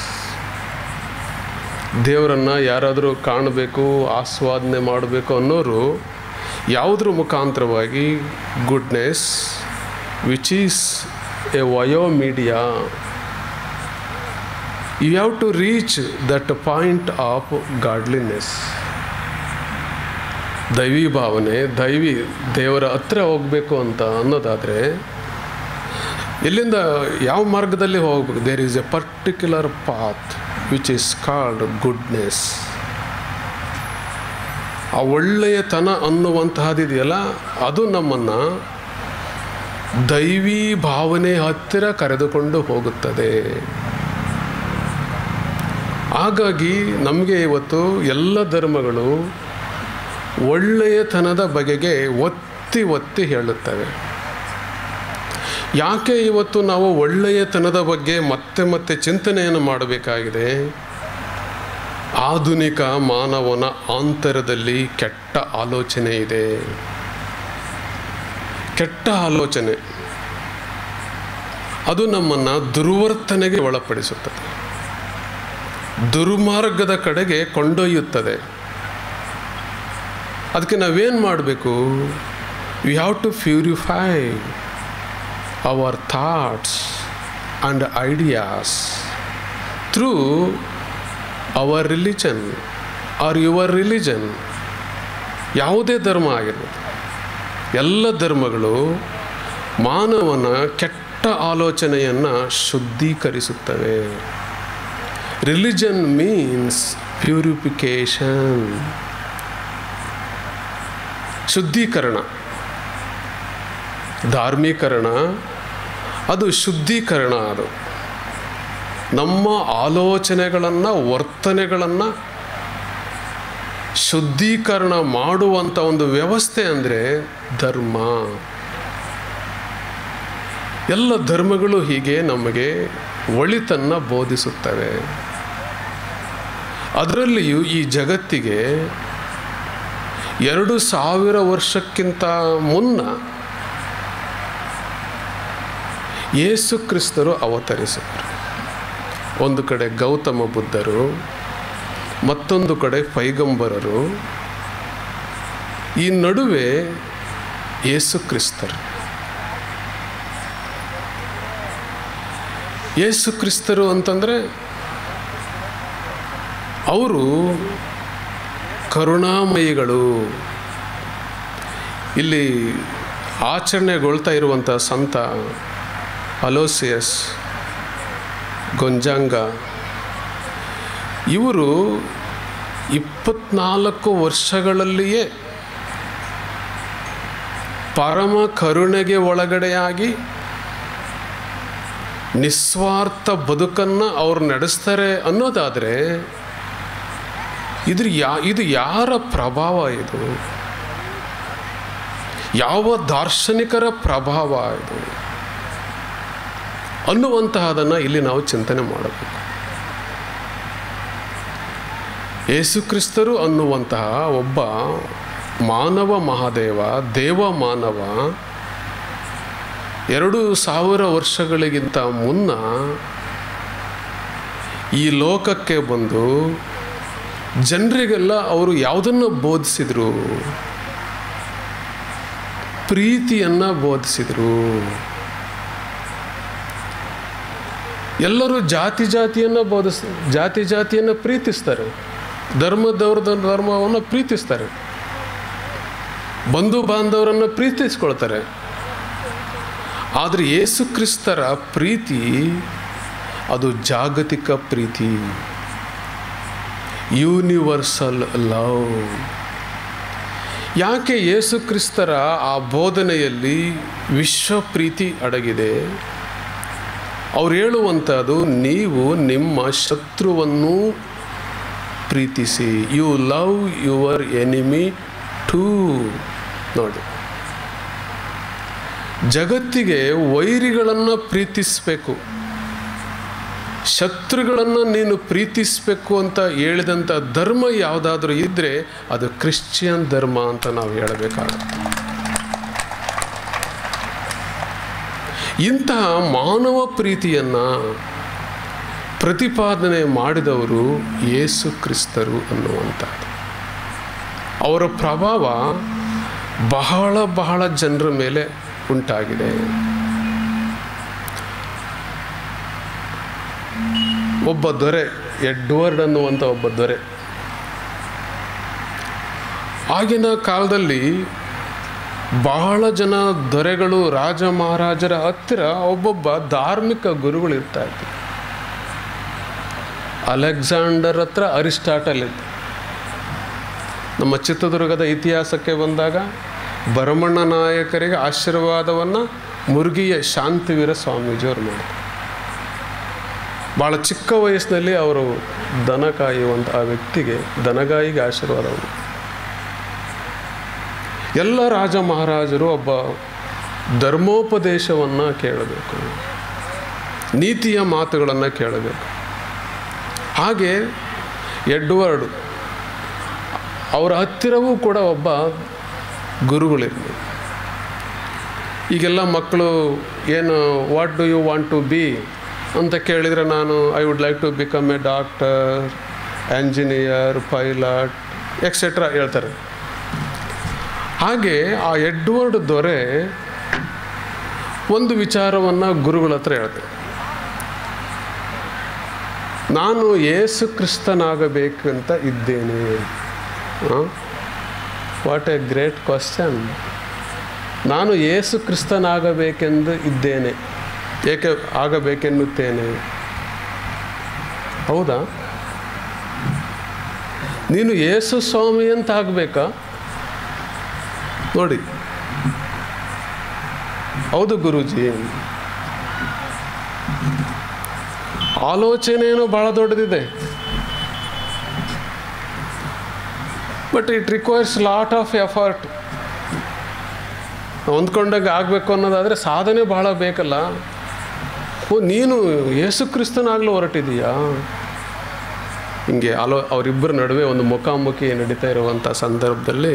Speaker 4: ದೇವರನ್ನು ಯಾರಾದರೂ ಕಾಣಬೇಕು ಆಸ್ವಾದನೆ ಮಾಡಬೇಕು ಅನ್ನೋರು ಯಾವುದ್ರ ಮುಖಾಂತರವಾಗಿ goodness which is a via media you have to reach that point of godliness ದೈವಿ ಭಾವನೆ ದೈವಿ ದೇವರ ಹತ್ರ ಹೋಗಬೇಕು ಅಂತ ಅನ್ನೋದಾದರೆ ಎಲ್ಲಿಂದ ಯಾವ ಮಾರ್ಗದಲ್ಲಿ ಹೋಗ್ಬೇಕು there is a particular path which is called goodness ಆ ಒಳ್ಳೆಯತನ ಅನ್ನುವಂತಹದಿದೆಯಲ್ಲ ಅದು ನಮ್ಮನ್ನು ದೈವಿ ಭಾವನೆ ಹತ್ತಿರ ಕರೆದುಕೊಂಡು ಹೋಗುತ್ತದೆ ಹಾಗಾಗಿ ನಮಗೆ ಇವತ್ತು ಎಲ್ಲ ಧರ್ಮಗಳು ಒಳ್ಳೆಯತನದ ಬಗೆಗೆ ಒತ್ತಿ ಒತ್ತಿ ಹೇಳುತ್ತವೆ ಯಾಕೆ ಇವತ್ತು ನಾವು ಒಳ್ಳೆಯತನದ ಬಗ್ಗೆ ಮತ್ತೆ ಮತ್ತೆ ಚಿಂತನೆಯನ್ನು ಮಾಡಬೇಕಾಗಿದೆ ಆಧುನಿಕ ಮಾನವನ ಆಂತರದಲ್ಲಿ ಕೆಟ್ಟ ಆಲೋಚನೆ ಇದೆ ಕೆಟ್ಟ ಆಲೋಚನೆ ಅದು ನಮ್ಮನ್ನು ದುರ್ವರ್ತನೆಗೆ ಒಳಪಡಿಸುತ್ತದೆ ದುರ್ಮಾರ್ಗದ ಕಡೆಗೆ ಕೊಂಡೊಯ್ಯುತ್ತದೆ ಅದಕ್ಕೆ ನಾವೇನು ಮಾಡಬೇಕು we have to purify our thoughts and ideas through our religion or your religion ಯಾವುದೇ ಧರ್ಮ ಆಗಿರ್ಬೋದು ಎಲ್ಲ ಧರ್ಮಗಳು ಮಾನವನ ಕೆಟ್ಟ ಆಲೋಚನೆಯನ್ನು ಶುದ್ಧೀಕರಿಸುತ್ತವೆ ರಿಲಿಜನ್ ಮೀನ್ಸ್ ಪ್ಯೂರಿಫಿಕೇಶನ್ ಶುದ್ಧೀಕರಣ ಧಾರ್ಮೀಕರಣ ಅದು ಶುದ್ಧೀಕರಣ ಅದು ನಮ್ಮ ಆಲೋಚನೆಗಳನ್ನು ವರ್ತನೆಗಳನ್ನು ಶುದ್ಧೀಕರಣ ಮಾಡುವಂಥ ಒಂದು ವ್ಯವಸ್ಥೆ ಅಂದರೆ ಧರ್ಮ ಎಲ್ಲ ಧರ್ಮಗಳು ಹೀಗೆ ನಮಗೆ ಒಳಿತನ್ನು ಬೋಧಿಸುತ್ತವೆ ಅದರಲ್ಲಿಯೂ ಈ ಜಗತ್ತಿಗೆ ಎರಡು ಸಾವಿರ ವರ್ಷಕ್ಕಿಂತ ಮುನ್ನ ಯೇಸು ಕ್ರಿಸ್ತರು ಅವತರಿಸಿದರು ಒಂದು ಕಡೆ ಗೌತಮ ಬುದ್ಧರು ಮತ್ತೊಂದು ಕಡೆ ಪೈಗಂಬರರು ಈ ನಡುವೆ ಯೇಸು ಕ್ರಿಸ್ತರು ಯೇಸು ಕ್ರಿಸ್ತರು ಅಂತಂದರೆ ಅವರು ಕರುಣಾಮಯಿಗಳು ಇಲ್ಲಿ ಆಚರಣೆಗೊಳ್ತಾ ಇರುವಂಥ ಸಂತ ಅಲೋಸಿಯಸ್ ಗೊಂಜಾಂಗ ಇವರು ಇಪ್ಪತ್ನಾಲ್ಕು ವರ್ಷಗಳಲ್ಲಿಯೇ ಪರಮ ಕರುಣೆಗೆ ಒಳಗಡೆಯಾಗಿ ನಿಸ್ವಾರ್ಥ ಬದುಕನ್ನು ಅವ್ರು ನಡೆಸ್ತಾರೆ ಅನ್ನೋದಾದರೆ ಇದ್ರ ಯಾ ಇದು ಯಾರ ಪ್ರಭಾವ ಇದು ಯಾವ ದಾರ್ಶನಿಕರ ಪ್ರಭಾವ ಇದು ಅನ್ನುವಂತಹದನ್ನು ಇಲ್ಲಿ ನಾವು ಚಿಂತನೆ ಮಾಡಬೇಕು ಯೇಸುಕ್ರಿಸ್ತರು ಅನ್ನುವಂತಹ ಒಬ್ಬ ಮಾನವ ಮಹಾದೇವ ದೇವ ಮಾನವ ಎರಡು ಸಾವಿರ ವರ್ಷಗಳಿಗಿಂತ ಮುನ್ನ ಈ ಲೋಕಕ್ಕೆ ಬಂದು ಜನರಿಗೆಲ್ಲ ಅವರು ಯಾವುದನ್ನು ಬೋಧಿಸಿದರು ಪ್ರೀತಿಯನ್ನು ಬೋಧಿಸಿದರು ಎಲ್ಲರೂ ಜಾತಿ ಜಾತಿಯನ್ನು ಬೋಧಿಸ್ ಜಾತಿ ಜಾತಿಯನ್ನು ಪ್ರೀತಿಸ್ತಾರೆ ಧರ್ಮದವ್ರ ಧರ್ಮವನ್ನು ಪ್ರೀತಿಸ್ತಾರೆ ಬಂಧು ಬಾಂಧವರನ್ನು ಪ್ರೀತಿಸ್ಕೊಳ್ತಾರೆ ಆದರೆ ಯೇಸು ಕ್ರಿಸ್ತರ ಪ್ರೀತಿ ಅದು ಜಾಗತಿಕ ಪ್ರೀತಿ ಯೂನಿವರ್ಸಲ್ ಲವ್ ಯಾಕೆ ಯೇಸು ಕ್ರಿಸ್ತರ ಆ ಬೋಧನೆಯಲ್ಲಿ ವಿಶ್ವ ಪ್ರೀತಿ ಅಡಗಿದೆ ಅವ್ರು ಹೇಳುವಂಥದ್ದು ನೀವು ನಿಮ್ಮ ಶತ್ರುವನ್ನು ಪ್ರೀತಿಸಿ you love your enemy too ನೋಡಿ ಜಗತ್ತಿಗೆ ವೈರಿಗಳನ್ನು ಪ್ರೀತಿಸಬೇಕು ಶತ್ರುಗಳನ್ನು ನೀನು ಪ್ರೀತಿಸಬೇಕು ಅಂತ ಹೇಳಿದಂಥ ಧರ್ಮ ಯಾವುದಾದ್ರೂ ಇದ್ದರೆ ಅದು ಕ್ರಿಶ್ಚಿಯನ್ ಧರ್ಮ ಅಂತ ನಾವು ಹೇಳಬೇಕಾಗುತ್ತೆ ಇಂತಹ ಮಾನವ ಪ್ರೀತಿಯನ್ನು ಪ್ರತಿಪಾದನೆ ಮಾಡಿದವರು ಯೇಸು ಕ್ರಿಸ್ತರು ಅನ್ನುವಂಥದ್ದು ಅವರ ಪ್ರಭಾವ ಬಹಳ ಬಹಳ ಜನರ ಮೇಲೆ ಉಂಟಾಗಿದೆ ಒಬ್ಬ ದೊರೆ ಎಡ್ವರ್ಡ್ ಅನ್ನುವಂಥ ಒಬ್ಬ ದೊರೆ ಆಗಿನ ಕಾಲದಲ್ಲಿ ಬಹಳ ಜನ ದೊರೆಗಳು ರಾಜ ಮಹಾರಾಜರ ಹತ್ತಿರ ಒಬ್ಬೊಬ್ಬ ಧಾರ್ಮಿಕ ಗುರುಗಳು ಇರ್ತಾ ಇದ್ರು ಅಲೆಕ್ಸಾಂಡರ್ ಹತ್ರ ಅರಿಸ್ಟಾಟಲ್ ಇದ್ದ ನಮ್ಮ ಚಿತ್ರದುರ್ಗದ ಇತಿಹಾಸಕ್ಕೆ ಬಂದಾಗ ಭರಮಣ್ಣ ನಾಯಕರಿಗೆ ಆಶೀರ್ವಾದವನ್ನು ಮುರುಗಿಯ ಶಾಂತಿವೀರ ಸ್ವಾಮೀಜಿಯವರು ಮಾಡಿದ್ರು ಭಾಳ ಚಿಕ್ಕ ವಯಸ್ಸಿನಲ್ಲಿ ಅವರು ದನ ಕಾಯುವಂಥ ಆ ವ್ಯಕ್ತಿಗೆ ದನಗಾಯಿಗೆ ಆಶೀರ್ವಾದವನ್ನು ಎಲ್ಲ ರಾಜ ಮಹಾರಾಜರು ಒಬ್ಬ ಧರ್ಮೋಪದೇಶವನ್ನು ಕೇಳಬೇಕು ನೀತಿಯ ಮಾತುಗಳನ್ನು ಕೇಳಬೇಕು ಹಾಗೆ ಎಡ್ವರ್ಡ್ ಅವರ ಹತ್ತಿರವೂ ಕೂಡ ಒಬ್ಬ ಗುರುಗಳಿರಲಿ ಈಗೆಲ್ಲ ಮಕ್ಕಳು ಏನು what do you want to be ಅಂತ ಕೇಳಿದರೆ ನಾನು I would like to become a doctor engineer pilot etcetera ಹೇಳ್ತಾರೆ ಹಾಗೆ ಆ ಎಡ್ವರ್ಡ್ ದೊರೆ ಒಂದು ವಿಚಾರವನ್ನು ಗುರುಗಳ ಹತ್ರ ಹೇಳ್ತಾರೆ ನಾನು ಏಸು ಕ್ರಿಸ್ತನಾಗಬೇಕಂತ ಇದ್ದೇನೆ ವಾಟ್ ಎ ಗ್ರೇಟ್ ಕ್ವಶನ್ ನಾನು ಏಸು ಕ್ರಿಸ್ತನಾಗಬೇಕೆಂದು ಇದ್ದೇನೆ ಏಕೆ ಆಗಬೇಕೆನ್ನುತ್ತೇನೆ ಹೌದಾ ನೀನು ಏಸು ಸ್ವಾಮಿ ಅಂತ ಆಗಬೇಕಾ ನೋಡಿ ಹೌದು ಗುರೂಜಿ ಆಲೋಚನೆ ಏನೋ ಭಾಳ ದೊಡ್ಡದಿದೆ but it requires lot of effort ಹೊಂದ್ಕೊಂಡಾಗ ಆಗಬೇಕು ಅನ್ನೋದಾದರೆ ಸಾಧನೆ ಭಾಳ ಬೇಕಲ್ಲ ಓ ನೀನು ಯೇಸು ಕ್ರಿಸ್ತನಾಗಲು ಹೊರಟಿದೀಯಾ ಹಿಂಗೆ ಆಲೋ ಅವರಿಬ್ಬರ ನಡುವೆ ಒಂದು ಮುಖಾಮುಖಿ ನಡೀತಾ ಇರುವಂಥ ಸಂದರ್ಭದಲ್ಲಿ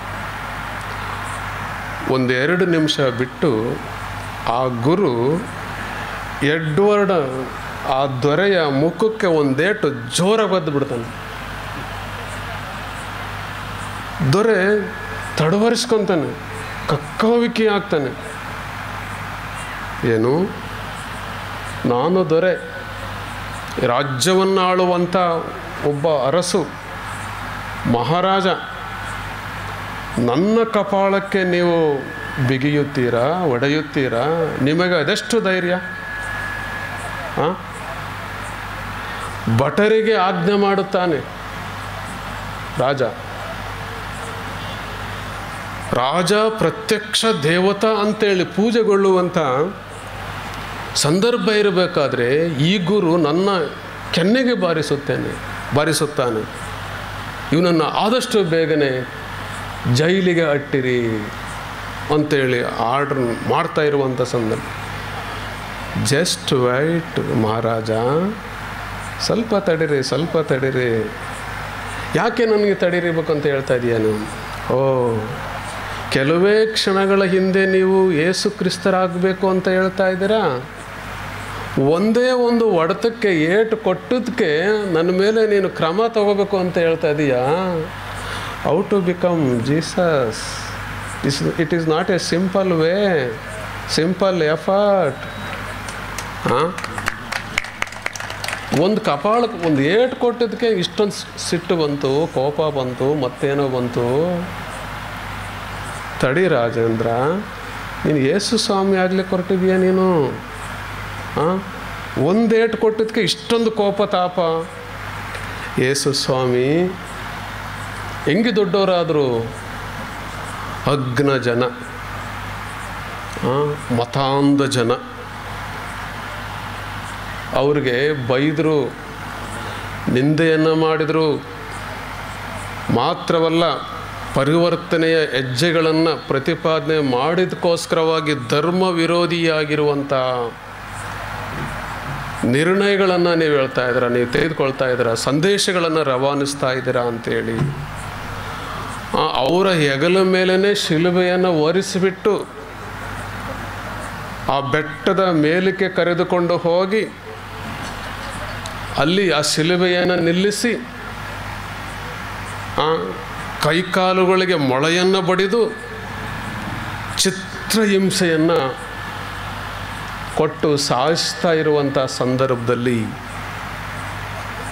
Speaker 4: ಒಂದೆರಡು ನಿಮಿಷ ಬಿಟ್ಟು ಆ ಗುರು ಎಡ್ವರ್ಡ್ ಆ ದೊರೆಯ ಮುಖಕ್ಕೆ ಒಂದೇಟು ಜೋರಾಗಿ ಬದ್ದು ಬಿಡ್ತಾನೆ ದೊರೆ ತಡವರಿಸ್ಕೊತಾನೆ ಕಕ್ಕಾವಿಕಿ ಆಗ್ತಾನೆ ಏನು ನಾನು ದೊರೆ ರಾಜ್ಯವನ್ನು ಆಳುವಂಥ ಒಬ್ಬ ಅರಸು ಮಹಾರಾಜ ನನ್ನ ಕಪಾಳಕ್ಕೆ ನೀವು ಬಿಗಿಯುತ್ತೀರಾ ಒಡೆಯುತ್ತೀರಾ ನಿಮಗೆ ಅದೆಷ್ಟು ಧೈರ್ಯ ಆ? ಭಟರಿಗೆ ಆಜ್ಞೆ ಮಾಡುತ್ತಾನೆ ರಾಜ ರಾಜ ಪ್ರತ್ಯಕ್ಷ ದೇವತಾ ಅಂತೇಳಿ ಪೂಜೆಗೊಳ್ಳುವಂಥ ಸಂದರ್ಭ ಇರಬೇಕಾದ್ರೆ ಈ ಗುರು ನನ್ನ ಕೆನ್ನೆಗೆ ಬಾರಿಸುತ್ತೇನೆ ಬಾರಿಸುತ್ತಾನೆ ಇವನನ್ನು ಆದಷ್ಟು ಬೇಗನೆ ಜೈಲಿಗೆ ಅಟ್ಟಿರಿ ಅಂತೇಳಿ ಆರ್ಡ್ರ್ ಮಾಡ್ತಾ ಇರುವಂಥ ಸಂದರ್ಭ ಜಸ್ಟ್ ವೈಟ್ ಮಹಾರಾಜ ಸ್ವಲ್ಪ ತಡೀರಿ ಸ್ವಲ್ಪ ತಡೀರಿ ಯಾಕೆ ನನಗೆ ತಡೀರಿಬೇಕು ಅಂತ ಹೇಳ್ತಾ ಇದೀಯ ನೀವು ಓ ಕೆಲವೇ ಕ್ಷಣಗಳ ಹಿಂದೆ ನೀವು ಏಸು ಕ್ರಿಸ್ತರಾಗಬೇಕು ಅಂತ ಹೇಳ್ತಾ ಇದ್ದೀರಾ ಒಂದೇ ಒಂದು ಹೊಡೆತಕ್ಕೆ ಏಟು ಕೊಟ್ಟದಕ್ಕೆ ನನ್ನ ಮೇಲೆ ನೀನು ಕ್ರಮ ತಗೋಬೇಕು ಅಂತ ಹೇಳ್ತಾ ಇದೀಯಾ how to become Jesus is it is not a simple way simple effort ಹಾಂ ಒಂದು ಕಪಾಳಕ್ಕೆ ಒಂದು ಏಟು ಕೊಟ್ಟಿದ್ದಕ್ಕೆ ಇಷ್ಟೊಂದು ಸಿಟ್ಟು ಬಂತು ಕೋಪ ಬಂತು ಮತ್ತೇನೋ ಬಂತು ತಡಿ ರಾಜೇಂದ್ರ ನೀನು ಏಸು ಸ್ವಾಮಿ ಆಗ್ಲಿಕ್ಕೆ ಹೊರಟಿದೀಯ ನೀನು ಹಾಂ ಒಂದೇಟು ಕೊಟ್ಟಿದ್ದಕ್ಕೆ ಇಷ್ಟೊಂದು ಕೋಪ ತಾಪ ಏಸು ಸ್ವಾಮಿ ಹೆಂಗೆ ದೊಡ್ಡವರಾದರು ಅಗ್ನ ಜನ ಆ, ಮತಾಂಧ ಜನ ಅವ್ರಿಗೆ ಬೈದರು ನಿಂದೆಯನ್ನು ಮಾಡಿದರು ಮಾತ್ರವಲ್ಲ ಪರಿವರ್ತನೆಯ ಹೆಜ್ಜೆಗಳನ್ನು ಪ್ರತಿಪಾದನೆ ಮಾಡಿದಕ್ಕೋಸ್ಕರವಾಗಿ ಧರ್ಮ ವಿರೋಧಿಯಾಗಿರುವಂಥ ನಿರ್ಣಯಗಳನ್ನು ನೀವು ಹೇಳ್ತಾ ಇದ್ದೀರಾ ನೀವು ತೆಗೆದುಕೊಳ್ತಾ ಇದ್ದೀರಾ ಸಂದೇಶಗಳನ್ನು ರವಾನಿಸ್ತಾ ಇದ್ದೀರಾ ಅಂತೇಳಿ ಆ, ಅವರ ಹೆಗಲ ಮೇಲೇ ಶಿಲುಬೆಯನ್ನು ಒರೆಸಿಬಿಟ್ಟು ಆ ಬೆಟ್ಟದ ಮೇಲಕ್ಕೆ ಕರೆದುಕೊಂಡು ಹೋಗಿ ಅಲ್ಲಿ ಆ ಶಿಲುಬೆಯನ್ನು ನಿಲ್ಲಿಸಿ ಆ ಕೈಕಾಲುಗಳಿಗೆ ಮೊಳೆಯನ್ನು ಬಡಿದು ಚಿತ್ರಹಿಂಸೆಯನ್ನು ಕೊಟ್ಟು ಸಾಯಿಸ್ತಾ ಇರುವಂಥ ಸಂದರ್ಭದಲ್ಲಿ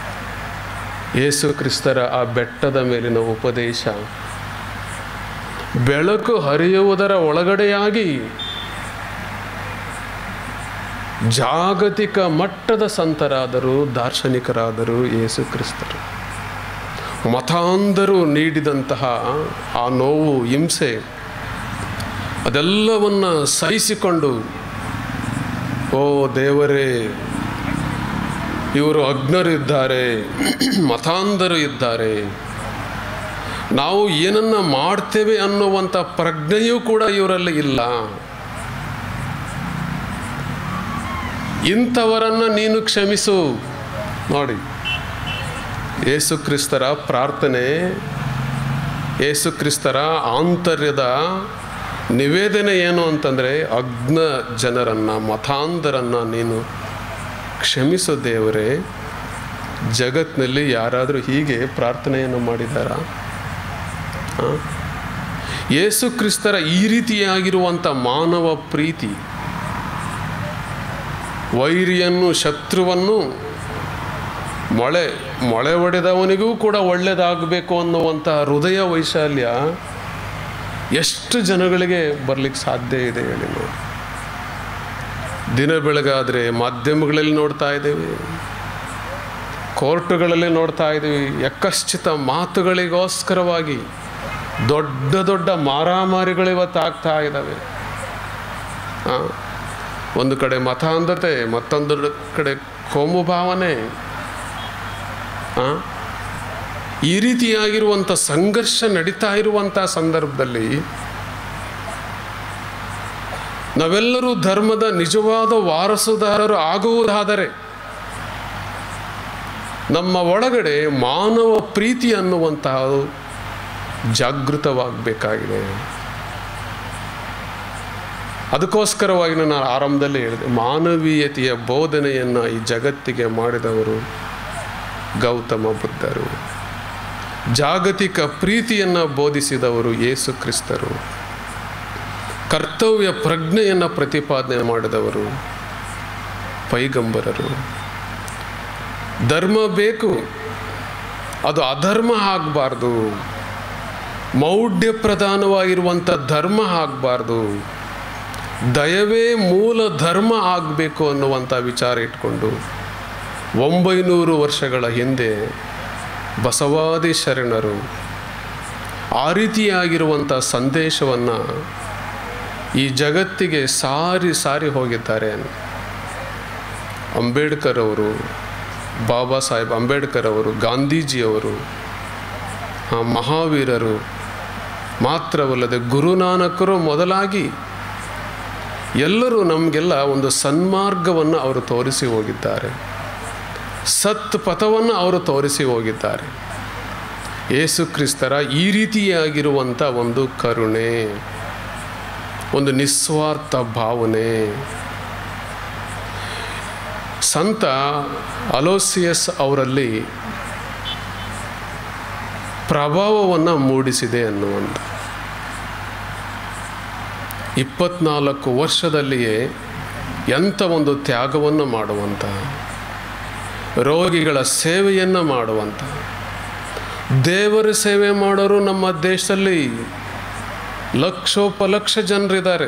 Speaker 4: ಯೇಸು ಕ್ರಿಸ್ತರ ಆ ಬೆಟ್ಟದ ಮೇಲಿನ ಉಪದೇಶ ಬೆಳಕು ಹರಿಯುವುದರ ಒಳಗಡೆಯಾಗಿ ಜಾಗತಿಕ ಮಟ್ಟದ ಸಂತರಾದರು ದಾರ್ಶನಿಕರಾದರು ಯೇಸು ಕ್ರಿಸ್ತರು ಮತಾಂಧರು ನೀಡಿದಂತಹ ಆ ನೋವು ಹಿಂಸೆ ಅದೆಲ್ಲವನ್ನು ಸಹಿಸಿಕೊಂಡು ಓ ದೇವರೇ ಇವರು ಅಗ್ನರಿದ್ದಾರೆ ಮತಾಂಧರು ಇದ್ದಾರೆ ನಾವು ಏನನ್ನ ಮಾಡ್ತೇವೆ ಅನ್ನುವಂಥ ಪ್ರಜ್ಞೆಯೂ ಕೂಡ ಇವರಲ್ಲಿ ಇಲ್ಲ ಇಂಥವರನ್ನು ನೀನು ಕ್ಷಮಿಸು ನೋಡಿ ಯೇಸು ಕ್ರಿಸ್ತರ ಪ್ರಾರ್ಥನೆ ಯೇಸು ಕ್ರಿಸ್ತರ ಆಂತರ್ಯದ ನಿವೇದನೆ ಏನು ಅಂತಂದರೆ ಅಗ್ನ ಜನರನ್ನು ಮತಾಂಧರನ್ನು ನೀನು ಕ್ಷಮಿಸು ದೇವರೇ ಜಗತ್ತಿನಲ್ಲಿ ಯಾರಾದರೂ ಹೀಗೆ ಪ್ರಾರ್ಥನೆಯನ್ನು ಮಾಡಿದಾರಾ ಆ? ಯೇಸು ಕ್ರಿಸ್ತರ ಈ ರೀತಿಯಾಗಿರುವಂಥ ಮಾನವ ಪ್ರೀತಿ ವೈರಿಯನ್ನು ಶತ್ರುವನ್ನು ಮೊಳೆ ಮೊಳೆ ಹೊಡೆದವನಿಗೂ ಕೂಡ ಒಳ್ಳೆಯದಾಗಬೇಕು ಅನ್ನುವಂಥ ಹೃದಯ ವೈಶಾಲ್ಯ ಎಷ್ಟು ಜನಗಳಿಗೆ ಬರಲಿಕ್ಕೆ ಸಾಧ್ಯ ಇದೆ ಹೇಳಿ ನೋಡಿ ದಿನ ಬೆಳಗಾದರೆ ಮಾಧ್ಯಮಗಳಲ್ಲಿ ನೋಡ್ತಾ ಇದ್ದೇವೆ ಕೋರ್ಟುಗಳಲ್ಲಿ ನೋಡ್ತಾ ಇದ್ದೀವಿ ಯಕಶ್ಚಿತ ಮಾತುಗಳಿಗೋಸ್ಕರವಾಗಿ ದೊಡ್ಡ ದೊಡ್ಡ ಮಾರಾಮಾರಿಗಳು ಇವತ್ತು ಆಗ್ತಾ ಇದ್ದಾವೆ ಆ, ಒಂದು ಕಡೆ ಮತಾಂಧತೆ ಮತ್ತೊಂದು ಕಡೆ ಕೋಮು ಭಾವನೆ ಆ, ಈ ರೀತಿಯಾಗಿರುವಂಥ ಸಂಘರ್ಷ ನಡೀತಾ ಇರುವಂಥ ಸಂದರ್ಭದಲ್ಲಿ ನಾವೆಲ್ಲರೂ ಧರ್ಮದ ನಿಜವಾದ ವಾರಸುದಾರರು ಆಗುವುದಾದರೆ ನಮ್ಮ ಒಳಗಡೆ ಮಾನವ ಪ್ರೀತಿ ಅನ್ನುವಂತಹ ಜಾಗೃತವಾಗಬೇಕಾಗಿದೆ ಅದಕ್ಕೋಸ್ಕರವಾಗಿ ನಾನು ಆರಂಭದಲ್ಲಿ ಹೇಳಿದೆ ಮಾನವೀಯತೆಯ ಬೋಧನೆಯನ್ನು ಈ ಜಗತ್ತಿಗೆ ಮಾಡಿದವರು ಗೌತಮ ಬುದ್ಧರು ಜಾಗತಿಕ ಪ್ರೀತಿಯನ್ನು ಬೋಧಿಸಿದವರು ಯೇಸು ಕ್ರಿಸ್ತರು ಕರ್ತವ್ಯ ಪ್ರಜ್ಞೆಯನ್ನು ಪ್ರತಿಪಾದನೆ ಮಾಡಿದವರು ಪೈಗಂಬರರು ಧರ್ಮ ಬೇಕು ಅದು ಅಧರ್ಮ ಆಗಬಾರ್ದು ಮೌಢ್ಯ ಪ್ರಧಾನವಾಗಿರುವಂಥ ಧರ್ಮ ಆಗಬಾರ್ದು ದಯವೇ ಮೂಲ ಧರ್ಮ ಆಗಬೇಕು ಅನ್ನುವಂಥ ವಿಚಾರ ಇಟ್ಕೊಂಡು ಒಂಬೈನೂರು ವರ್ಷಗಳ ಹಿಂದೆ ಬಸವಾದಿ ಶರಣರು ಆ ರೀತಿಯಾಗಿರುವಂಥ ಸಂದೇಶವನ್ನು ಈ ಜಗತ್ತಿಗೆ ಸಾರಿ ಸಾರಿ ಹೋಗಿದ್ದಾರೆ ಅಂಬೇಡ್ಕರ್ ಅವರು ಬಾಬಾ ಸಾಹೇಬ್ ಅಂಬೇಡ್ಕರ್ ಅವರು ಗಾಂಧೀಜಿಯವರು ಆ ಮಹಾವೀರರು ಮಾತ್ರವಲ್ಲದೆ ಗುರುನಾನಕರು ಮೊದಲಾಗಿ ಎಲ್ಲರೂ ನಮಗೆಲ್ಲ ಒಂದು ಸನ್ಮಾರ್ಗವನ್ನು ಅವರು ತೋರಿಸಿ ಹೋಗಿದ್ದಾರೆ ಸತ್ ಪಥವನ್ನು ಅವರು ತೋರಿಸಿ ಹೋಗಿದ್ದಾರೆ ಯೇಸು ಕ್ರಿಸ್ತರ ಈ ರೀತಿಯಾಗಿರುವಂಥ ಒಂದು ಕರುಣೆ ಒಂದು ನಿಸ್ವಾರ್ಥ ಭಾವನೆ ಸಂತ ಅಲೋಸಿಯಸ್ ಅವರಲ್ಲಿ ಪ್ರಭಾವವನ್ನು ಮೂಡಿಸಿದೆ ಅನ್ನುವಂಥ ಇಪ್ಪತ್ನಾಲ್ಕು ವರ್ಷದಲ್ಲಿಯೇ ಎಂಥ ಒಂದು ತ್ಯಾಗವನ್ನು ಮಾಡುವಂಥ ರೋಗಿಗಳ ಸೇವೆಯನ್ನು ಮಾಡುವಂಥ ದೇವರ ಸೇವೆ ಮಾಡೋರು ನಮ್ಮ ದೇಶದಲ್ಲಿ ಲಕ್ಷೋಪಲಕ್ಷ ಜನರಿದ್ದಾರೆ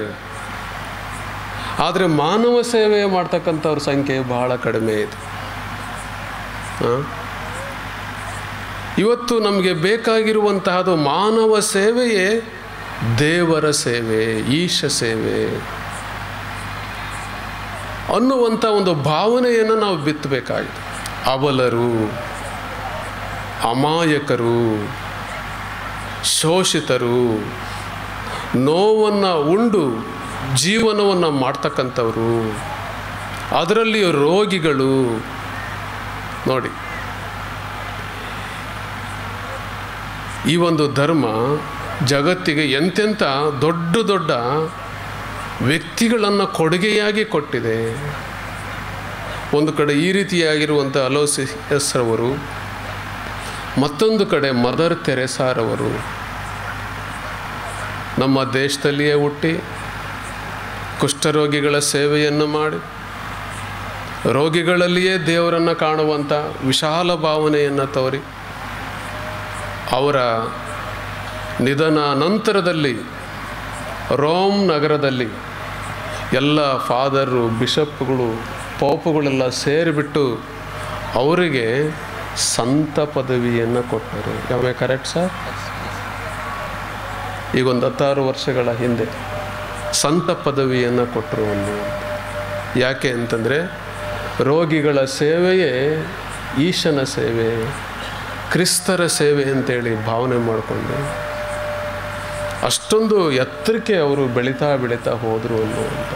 Speaker 4: ಆದರೆ ಮಾನವ ಸೇವೆ ಮಾಡ್ತಕ್ಕಂಥವ್ರ ಸಂಖ್ಯೆ ಬಹಳ ಕಡಿಮೆ ಇದೆ ಆ? ಇವತ್ತು ನಮಗೆ ಬೇಕಾಗಿರುವಂತಹದ್ದು ಮಾನವ ಸೇವೆಯೇ ದೇವರ ಸೇವೆ ಈಶ ಸೇವೆ ಅನ್ನುವಂಥ ಒಂದು ಭಾವನೆಯನ್ನು ನಾವು ಬಿತ್ತಬೇಕಾಗಿದೆ ಅಬಲರು ಅಮಾಯಕರು ಶೋಷಿತರು ನೋವನ್ನು ಉಂಡು ಜೀವನವನ್ನು ಮಾಡ್ತಕ್ಕಂಥವರು ಅದರಲ್ಲಿ ರೋಗಿಗಳು ನೋಡಿ ಈ ಒಂದು ಧರ್ಮ ಜಗತ್ತಿಗೆ ಎಂತೆಂಥ ದೊಡ್ಡ ದೊಡ್ಡ ವ್ಯಕ್ತಿಗಳನ್ನು ಕೊಡುಗೆಯಾಗಿ ಕೊಟ್ಟಿದೆ ಒಂದು ಕಡೆ ಈ ರೀತಿಯಾಗಿರುವಂಥ ಅಲೋಸಿಯಸ್ ರವರು ಮತ್ತೊಂದು ಕಡೆ ಮದರ್ ತೆರೆಸಾರವರು ನಮ್ಮ ದೇಶದಲ್ಲಿಯೇ ಹುಟ್ಟಿ ಕುಷ್ಠರೋಗಿಗಳ ಸೇವೆಯನ್ನು ಮಾಡಿ ರೋಗಿಗಳಲ್ಲಿಯೇ ದೇವರನ್ನು ಕಾಣುವಂಥ ವಿಶಾಲ ಭಾವನೆಯನ್ನು ತೋರಿ ಅವರ ನಿಧನ ನಂತರದಲ್ಲಿ ರೋಮ್ ನಗರದಲ್ಲಿ ಎಲ್ಲ ಫಾದರು ಬಿಷಪ್ಗಳು ಪೋಪುಗಳೆಲ್ಲ ಸೇರಿಬಿಟ್ಟು ಅವರಿಗೆ ಸಂತ ಪದವಿಯನ್ನು ಕೊಟ್ಟರು ಯಾವ ಕರೆಕ್ಟ್ ಸರ್ ಈಗ ಒಂದು ಹತ್ತಾರು ವರ್ಷಗಳ ಹಿಂದೆ ಸಂತ ಪದವಿಯನ್ನು ಕೊಟ್ಟರು ಒಂದು ಯಾಕೆ ಅಂತಂದರೆ ರೋಗಿಗಳ ಸೇವೆಯೇ ಈಶನ ಸೇವೆ ಕ್ರಿಸ್ತರ ಸೇವೆ ಅಂತೇಳಿ ಭಾವನೆ ಮಾಡಿಕೊಂಡು ಅಷ್ಟೊಂದು ಎತ್ತರಕ್ಕೆ ಅವರು ಬೆಳೀತಾ ಬೆಳೀತಾ ಹೋದರು ಅನ್ನುವಂಥ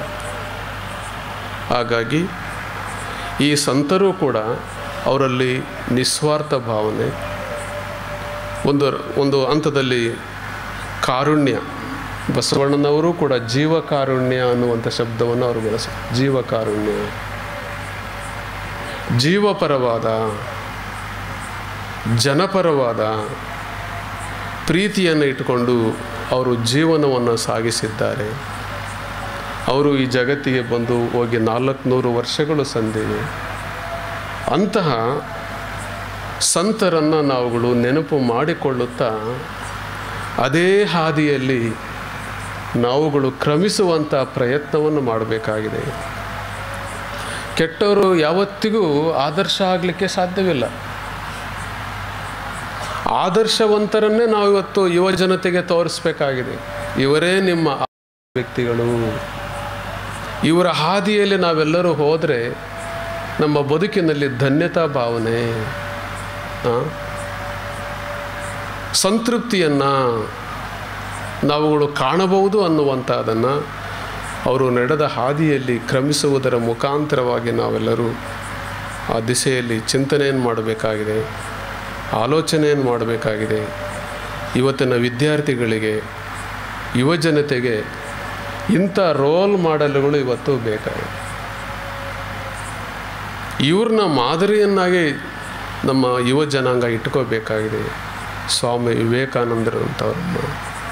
Speaker 4: ಹಾಗಾಗಿ ಈ ಸಂತರು ಕೂಡ ಅವರಲ್ಲಿ ನಿಸ್ವಾರ್ಥ ಭಾವನೆ ಒಂದು ಒಂದು ಹಂತದಲ್ಲಿ ಕಾರುಣ್ಯ ಬಸವಣ್ಣನವರು ಕೂಡ ಜೀವ ಕಾರುಣ್ಯ ಅನ್ನುವಂಥ ಶಬ್ದವನ್ನು ಅವರು ಬಳಸ ಜೀವ ಕಾರುಣ್ಯ ಜೀವಪರವಾದ ಜನಪರವಾದ ಪ್ರೀತಿಯನ್ನು ಇಟ್ಟುಕೊಂಡು ಅವರು ಜೀವನವನ್ನು ಸಾಗಿಸಿದ್ದಾರೆ ಅವರು ಈ ಜಗತ್ತಿಗೆ ಬಂದು ಹೋಗಿ ನಾಲ್ಕುನೂರು ವರ್ಷಗಳು ಸಂದಿವೆ ಅಂತಹ ಸಂತರನ್ನು ನಾವುಗಳು ನೆನಪು ಮಾಡಿಕೊಳ್ಳುತ್ತಾ ಅದೇ ಹಾದಿಯಲ್ಲಿ ನಾವುಗಳು ಕ್ರಮಿಸುವಂಥ ಪ್ರಯತ್ನವನ್ನು ಮಾಡಬೇಕಾಗಿದೆ ಕೆಟ್ಟವರು ಯಾವತ್ತಿಗೂ ಆದರ್ಶ ಆಗಲಿಕ್ಕೆ ಸಾಧ್ಯವಿಲ್ಲ ಆದರ್ಶವಂತರನ್ನೇ ನಾವು ಇವತ್ತು ಯುವ ಜನತೆಗೆ ತೋರಿಸ್ಬೇಕಾಗಿದೆ ಇವರೇ ನಿಮ್ಮ ವ್ಯಕ್ತಿಗಳು ಇವರ ಹಾದಿಯಲ್ಲಿ ನಾವೆಲ್ಲರೂ ಹೋದರೆ ನಮ್ಮ ಬದುಕಿನಲ್ಲಿ ಧನ್ಯತಾ ಭಾವನೆ ಆ, ಸಂತೃಪ್ತಿಯನ್ನು ನಾವುಗಳು ಕಾಣಬಹುದು ಅನ್ನುವಂಥದ್ದನ್ನು ಅವರು ನಡೆದ ಹಾದಿಯಲ್ಲಿ ಕ್ರಮಿಸುವುದರ ಮುಖಾಂತರವಾಗಿ ನಾವೆಲ್ಲರೂ ಆ ದಿಸೆಯಲ್ಲಿ ಚಿಂತನೆಯನ್ನು ಮಾಡಬೇಕಾಗಿದೆ ಆಲೋಚನೆಯನ್ನು ಮಾಡಬೇಕಾಗಿದೆ ಇವತ್ತಿನ ವಿದ್ಯಾರ್ಥಿಗಳಿಗೆ ಯುವ ಜನತೆಗೆ ಇಂಥ ರೋಲ್ ಮಾಡಲ್ಗಳು ಇವತ್ತು ಬೇಕಾಗಿದೆ ಇವ್ರನ್ನ ಮಾದರಿಯನ್ನಾಗಿ ನಮ್ಮ ಯುವ ಜನಾಂಗ ಇಟ್ಕೋಬೇಕಾಗಿದೆ ಸ್ವಾಮಿ ವಿವೇಕಾನಂದರು ಅಂತವ್ರನ್ನ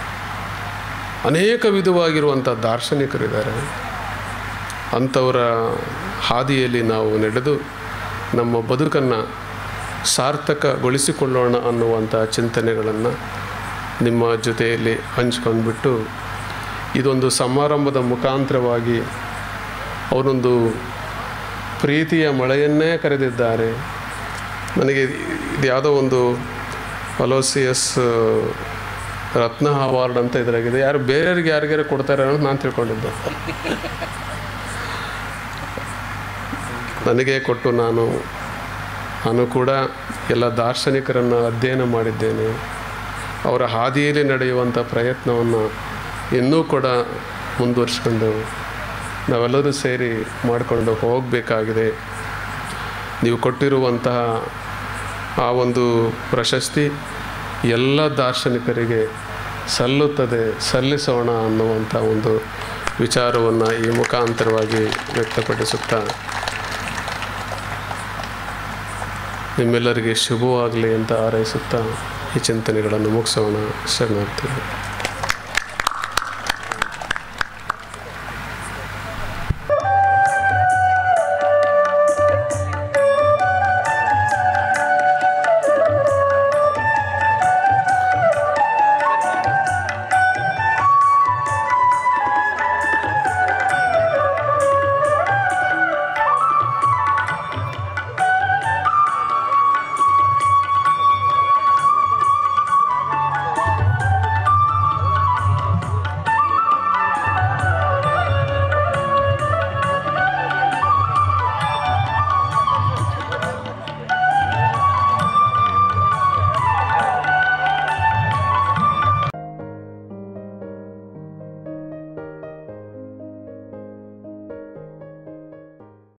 Speaker 4: ಅನೇಕ ವಿಧವಾಗಿರುವಂಥ ದಾರ್ಶನಿಕರಿದ್ದಾರೆ ಅಂಥವರ ಹಾದಿಯಲ್ಲಿ ನಾವು ನಡೆದು ನಮ್ಮ ಬದುಕನ್ನು ಸಾರ್ಥಕಗೊಳಿಸಿಕೊಳ್ಳೋಣ ಅನ್ನುವಂಥ ಚಿಂತನೆಗಳನ್ನು ನಿಮ್ಮ ಜೊತೆಯಲ್ಲಿ ಹಂಚ್ಕೊಂಡ್ಬಿಟ್ಟು ಇದೊಂದು ಸಮಾರಂಭದ ಮುಖಾಂತರವಾಗಿ ಅವರೊಂದು ಪ್ರೀತಿಯ ಮಳೆಯನ್ನೇ ಕರೆದಿದ್ದಾರೆ ನನಗೆ ಇದು ಯಾವುದೋ ಒಂದು ಅಲೋಸಿಯಸ್ ರತ್ನ ಅವಾರ್ಡ್ ಅಂತ ಇದ್ರಾಗಿದೆ ಯಾರು ಬೇರೆಯವ್ರಿಗೆ ಯಾರಿಗಾರು ಕೊಡ್ತಾರೆ ಅನ್ನೋದು ನಾನು ತಿಳ್ಕೊಂಡಿದ್ದೆ ನನಗೆ ಕೊಟ್ಟು ನಾನು ನಾನು ಕೂಡ ಎಲ್ಲ ದಾರ್ಶನಿಕರನ್ನು ಅಧ್ಯಯನ ಮಾಡಿದ್ದೇನೆ ಅವರ ಹಾದಿಯಲ್ಲಿ ನಡೆಯುವಂಥ ಪ್ರಯತ್ನವನ್ನು ಇನ್ನೂ ಕೂಡ ಮುಂದುವರ್ಸ್ಕೊಂಡು ನಾವೆಲ್ಲರೂ ಸೇರಿ ಮಾಡಿಕೊಂಡು ಹೋಗಬೇಕಾಗಿದೆ ನೀವು ಕೊಟ್ಟಿರುವಂತಹ ಆ ಒಂದು ಪ್ರಶಸ್ತಿ ಎಲ್ಲ ದಾರ್ಶನಿಕರಿಗೆ ಸಲ್ಲುತ್ತದೆ ಸಲ್ಲಿಸೋಣ ಅನ್ನುವಂಥ ಒಂದು ವಿಚಾರವನ್ನು ಈ ಮುಖಾಂತರವಾಗಿ ವ್ಯಕ್ತಪಡಿಸುತ್ತಾ ನಿಮ್ಮೆಲ್ಲರಿಗೆ ಶುಭವಾಗಲಿ ಅಂತ ಹಾರೈಸುತ್ತಾ ಈ ಚಿಂತನೆಗಳನ್ನು ಮುಗಿಸೋಣ ಶರಣಾರ್ಥಿ